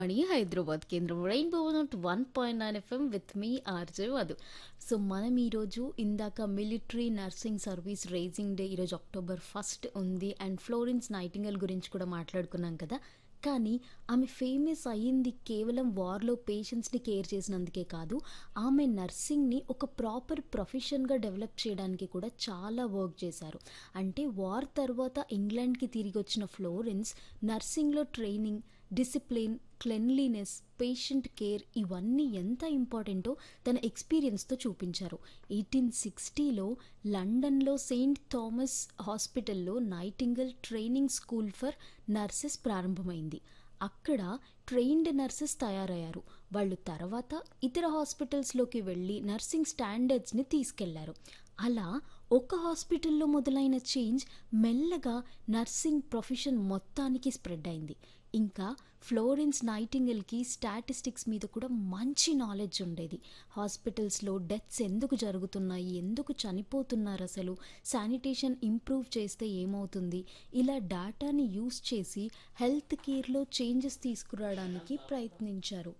అని హైదరాబాద్ కేంద్రం రెయిన్బో నాట్ one point nine FM with me RJ Vadhu so మనం ఈరోజు ఇందాక military nursing service raising day ఈరోజు అక్టోబర్ ఫస్ట్ ఉంది అండ్ ఫ్లోరెన్స్ నైటింగల్ గురించి కూడా మాట్లాడుకున్నాం కదా కానీ ఆమె ఫేమస్ అయ్యింది కేవలం వార్లో పేషెంట్స్ని కేర్ చేసినందుకే కాదు ఆమె నర్సింగ్ని ఒక ప్రాపర్ ప్రొఫెషన్గా డెవలప్ చేయడానికి కూడా చాలా వర్క్ చేశారు అంటే వార్ తర్వాత ఇంగ్లాండ్కి తిరిగి వచ్చిన ఫ్లోరెన్స్ నర్సింగ్లో training discipline cleanliness patient care ఇవన్నీ ఎంత ఇంపార్టెంటో తన ఎక్స్పీరియన్స్తో చూపించారు ఎయిటీన్ సిక్స్టీలో లండన్లో సెయింట్ థామస్ హాస్పిటల్లో Nightingale training school for nurses ప్రారంభమైంది అక్కడ ట్రైన్డ్ నర్సెస్ తయారయ్యారు వాళ్ళు తర్వాత ఇతర హాస్పిటల్స్లోకి వెళ్ళి నర్సింగ్ స్టాండర్డ్స్ని తీసుకెళ్లారు అలా ఒక హాస్పిటల్లో మొదలైన చేంజ్ మెల్లగా నర్సింగ్ ప్రొఫెషన్ మొత్తానికి స్ప్రెడ్ అయింది ఇంకా ఫ్లోరెన్స్ నైటింగల్కి స్టాటిస్టిక్స్ మీద కూడా మంచి నాలెడ్జ్ ఉండేది హాస్పిటల్స్లో డెత్స్ ఎందుకు జరుగుతున్నాయి ఎందుకు చనిపోతున్నారు అసలు శానిటేషన్ ఇంప్రూవ్ చేస్తే ఏమవుతుంది ఇలా డేటాని యూస్ చేసి హెల్త్ కేర్లో చేంజెస్ తీసుకురావడానికి ప్రయత్నించారు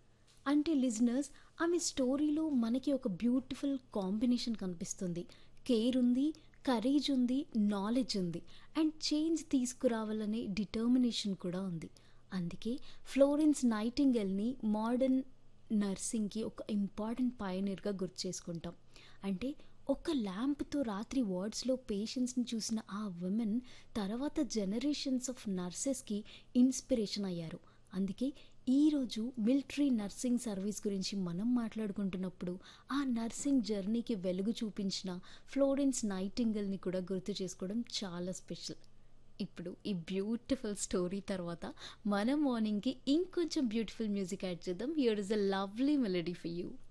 అంటే లిజనర్స్ ఆమె స్టోరీలో మనకి ఒక బ్యూటిఫుల్ కాంబినేషన్ కనిపిస్తుంది కేర్ ఉంది కరేజ్ ఉంది నాలెడ్జ్ ఉంది అండ్ చేంజ్ తీసుకురావాలనే డిటర్మినేషన్ కూడా ఉంది అందుకే ఫ్లోరెన్స్ నైటింగెల్ని మోడర్న్ నర్సింగ్కి ఒక ఇంపార్టెంట్ పయనీర్గా గుర్తు చేసుకుంటాం అంటే ఒక ల్యాంప్తో రాత్రి వార్డ్స్లో పేషెంట్స్ని చూసిన ఆ ఉమెన్ తర్వాత జనరేషన్స్ ఆఫ్ నర్సెస్కి ఇన్స్పిరేషన్ అయ్యారు అందుకే ఈరోజు మిలిటరీ నర్సింగ్ సర్వీస్ గురించి మనం మాట్లాడుకుంటున్నప్పుడు ఆ నర్సింగ్ జర్నీకి వెలుగు చూపించిన ఫ్లోరెన్స్ నైటింగల్ని కూడా గుర్తు చేసుకోవడం చాలా స్పెషల్ ఇప్పుడు ఈ బ్యూటిఫుల్ స్టోరీ తర్వాత మన మార్నింగ్కి ఇంకొంచెం బ్యూటిఫుల్ మ్యూజిక్ యాడ్ చేద్దాం here is a lovely melody for you